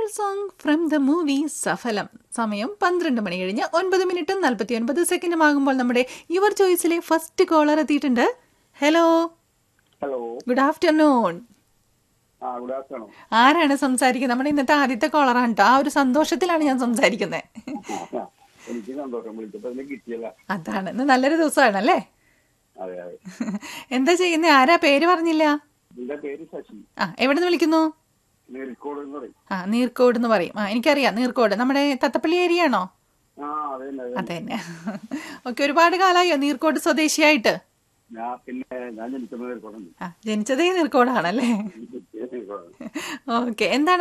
song from the movie Saphalam സമയം പന്ത്രണ്ട് മണി കഴിഞ്ഞ് ഒൻപത് മിനിറ്റും നാൽപ്പത്തി ഒൻപത് സെക്കൻഡും ആകുമ്പോൾ നമ്മുടെ യുവർ ചോയ്സിലെ ഫസ്റ്റ് കോളർ എത്തിയിട്ടുണ്ട് hello hello good afternoon ah good afternoon ആരാണ് സംസാരിക്കുന്നത് നമ്മുടെ ഇന്നത്തെ ആദ്യത്തെ കോളറാണ് കേട്ടോ ആ ഒരു സന്തോഷത്തിലാണ് ഞാൻ സംസാരിക്കുന്നത് എനിക്ക് സന്തോഷം വിളിച്ചപ്പോ എന്നെ കിട്ടിയല്ല അതാണ് ഇന്ന് നല്ലൊരു ദിവസമാണല്ലേ അതെ അതെ എന്താ ചെയ്യുന്നത് ആരാ പേര് പറഞ്ഞില്ല എന്റെ പേര് ശശി ആ എവിടെ നിന്ന് വിളിക്കുന്നു നേരിക്കോട് എന്ന് പറയും ആ നീർക്കോട് എന്ന് പറയും ആ എനിക്കറിയാം നീർക്കോട് നമ്മുടെ തത്തപ്പള്ളി ഏരിയ ആണോ ആ അതെ തന്നെ, അതെ അതെ തന്നെ ഓക്കെ ഒരുപാട് കാലമായോ നീർക്കോട് സ്വദേശിയായിട്ട് ഞാൻ പിന്നെ ഞാൻ ജനിക്കുന്ന നേരിക്കോടാണ് ആ ജനിച്ചതേ നീർക്കോടാണല്ലേ ഓക്കെ എന്താണ്